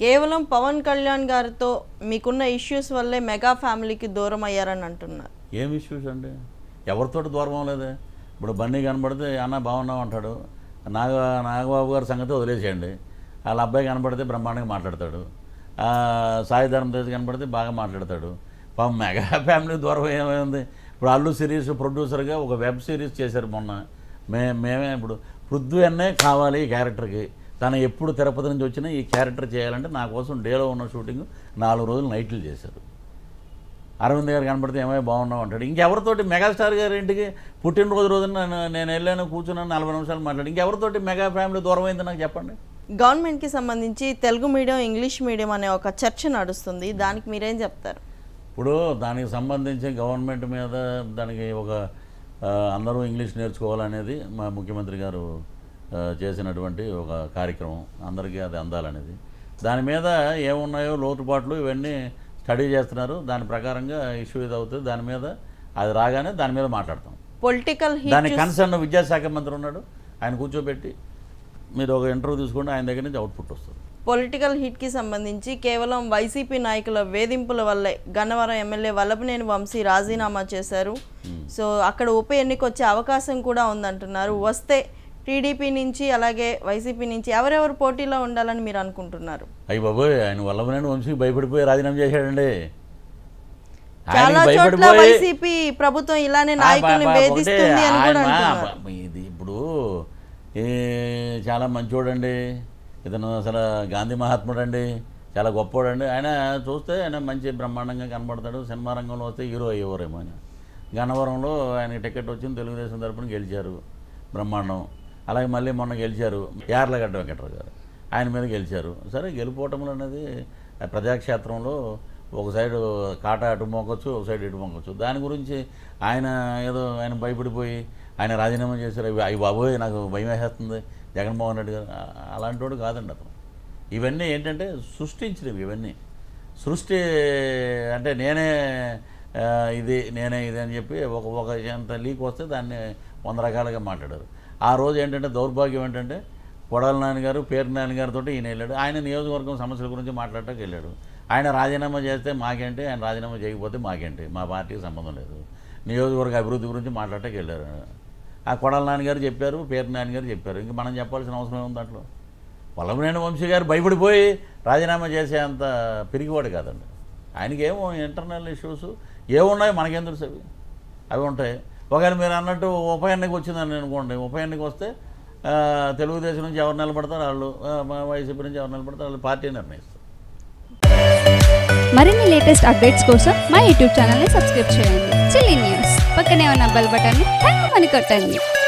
కేవలం పవన్ కళ్యాణ్ గారితో మీకున్న ఇష్యూస్ వల్లే మెగా ఫ్యామిలీకి దూరం అయ్యారని అంటున్నారు ఏం ఇష్యూస్ అండి ఎవరితోటి దూరం అవ్వలేదే ఇప్పుడు బండి కనబడితే అన్న బాగున్నావు అంటాడు నాగ నాగబాబు గారి సంగతి వదిలేసేయండి వాళ్ళ అబ్బాయి కనబడితే బ్రహ్మాండంగా మాట్లాడతాడు ఆ, సాయి ధర్మ తేజ్ కనబడితే బాగా మాట్లాడతాడు పాపం మెగా ఫ్యామిలీ దూరం ఏమైంది ఇప్పుడు అల్లు సిరీస్ ప్రొడ్యూసర్గా ఒక వెబ్ సిరీస్ చేశారు మొన్న మే మేమే ఇప్పుడు పృథ్వీ అన్నే కావాలి ఈ క్యారెక్టర్కి తను ఎప్పుడు తిరుపతి నుంచి వచ్చినా ఈ క్యారెక్టర్ చేయాలంటే నా కోసం డేలో ఉన్న షూటింగ్ నాలుగు రోజులు నైట్లు చేశారు అరవింద్ గారు కనపడితే ఏమై బాగున్నావు అంటాడు ఇంకెవరితోటి మెగాస్టార్ గారి ఇంటికి పుట్టినరోజు రోజున నేను- నేను వెళ్ళాను కూర్చున్నాను నలభై నిమిషాలు మాట్లాడి ఇంకెవరితోటి మెగా ఫ్యామిలీ దూరం అయింది నాకు చెప్పండి గవర్నమెంట్కి సంబంధించి తెలుగు మీడియం ఇంగ్లీష్ మీడియం అనే ఒక చర్చ నడుస్తుంది దానికి మీరేం చెప్తారు ఇప్పుడు దానికి సంబంధించి గవర్నమెంట్ మీద దానికి ఒక ఆ, అందరూ ఇంగ్లీష్ నేర్చుకోవాలనేది మా ముఖ్యమంత్రి గారు ఆ, చేసినటువంటి ఒక కార్యక్రమం అందరికీ అది అందాలనేది దాని మీద ఏమున్నాయో లోటుపాట్లు ఇవన్నీ స్టడీ చేస్తున్నారు దాని ప్రకారంగా ఇష్యూ ఇది అవుతుంది దాని మీద అది రాగానే దాని మీద మాట్లాడతాం పొలిటికల్ దాని హీట్ కన్సర్న్ విద్యాశాఖ మంత్రి ఉన్నాడు ఆయన కూర్చోబెట్టి మీరు ఒక ఇంటర్వ్యూ తీసుకుంటే ఆయన దగ్గర నుంచి అవుట్పుట్ వస్తుంది పొలిటికల్ హిట్కి సంబంధించి కేవలం వైసీపీ నాయకుల వేధింపుల వల్లే గన్నవరం ఎమ్మెల్యే వల్లభనేని వంశీ రాజీనామా చేశారు సో అక్కడ ఉప ఎన్నిక వచ్చే అవకాశం కూడా ఉందంటున్నారు వస్తే టీడీపీ నుంచి అలాగే వైసీపీ నుంచి ఎవరెవరు పోటీలో ఉండాలని మీరు అనుకుంటున్నారు అయ్యి బాబోయ్ ఆయన వల్లభనేని వంశీకి భయపడిపోయి రాజీనామా చేశాడండి చాలా ఆయనకి చోట్ల భయపడిపోయి- వైసీపీ ప్రభుత్వం ఇలానే నాయకుల్ని ఆ, బా- బా- వేధిస్తుంది ఒకటే అని కూడా ఆయన- అంటున్నారు బా- ఇది ఇప్పుడు ఈ చాలా మంచోడండి ఇతను అసలు గాంధీ మహాత్ముడు అండి చాలా గొప్పోడండి ఆయన చూస్తే ఆయన మంచి బ్రహ్మాండంగా కనబడతాడు సినిమా రంగంలో వస్తే హీరో అయ్యేవారేమో ఆయన గన్నవరంలో ఆయనకి టికెట్ వచ్చింది తెలుగుదేశం తరపున గెలిచారు బ్రహ్మాండం అలాగే మళ్ళీ మొన్న గెలిచారు యార్లగడ్డ వెంకటరావు గారు ఆయన మీద గెలిచారు సరే గెలుపోవటములు అనేది ఆ ప్రజాక్షేత్రంలో ఒక సైడు కాటా అటు మోకొచ్చు ఒక సైడ్ ఇటు మోకొచ్చు దాని గురించి ఆయన ఏదో ఆయన భయపడిపోయి ఆయన రాజీనామా చేశారు అవి అవి బాబోయ్ నాకు భయం వేసేస్తుంది జగన్మోహన్ రెడ్డి గారు ఆ- అలాంటి వాడు కాదండి అతను ఇవన్నీ ఏంటంటే సృష్టించినవి ఇవన్నీ సృష్టి అంటే నేనే ఆ, ఇది నేనే ఇది అని చెప్పి ఒక ఒక ఎంత లీక్ వస్తే దాన్ని వంద రకాలుగా మాట్లాడారు ఆ రోజు ఏంటంటే దౌర్భాగ్యం ఏంటంటే కొడాల నాన్నగారు పేరు నాన్నగారితో ఈయన వెళ్ళాడు ఆయన నియోజకవర్గం సమస్యల గురించి మాట్లాడటానికి వెళ్ళాడు ఆయన రాజీనామా చేస్తే మాకేంటి ఆయన రాజీనామా చేయకపోతే మాకేంటి మా పార్టీకి సంబంధం లేదు నియోజకవర్గ అభివృద్ధి గురించి మాట్లాడటానికి వెళ్ళారు ఆ కొడాల నాన్నగారు చెప్పారు పేరు నాన్నగారు చెప్పారు ఇంక మనం చెప్పాల్సిన అవసరం ఏముంది దాంట్లో వల్లభనేని వంశీ గారు భయపడిపోయి రాజీనామా చేసే అంత పిరిగివాడు కాదండి ఆయనకి ఏమో ఇంటర్నల్ ఇష్యూస్ ఏమున్నాయో మనకేం తెలుసు అవి అవి ఉంటాయి ఒకవేళ మీరు అన్నట్టు ఉప ఎన్నిక వచ్చిందని అనుకోండి ఉప ఎన్నిక వస్తే ఆ, తెలుగుదేశం నుంచి ఎవరు నిలబడతారు వాళ్ళు ఆ, మా వైసీపీ నుంచి ఎవరు నిలబడతారు వాళ్ళు పార్టీ నిర్ణయిస్తారు మరిన్ని లేటెస్ట్ అప్డేట్స్ కోసం మా యూట్యూబ్ ఛానల్ని సబ్స్క్రైబ్ చేయండి చిల్లీ న్యూస్ పక్కనే ఉన్న బెల్ బటన్ని టంగ్ కొట్టండి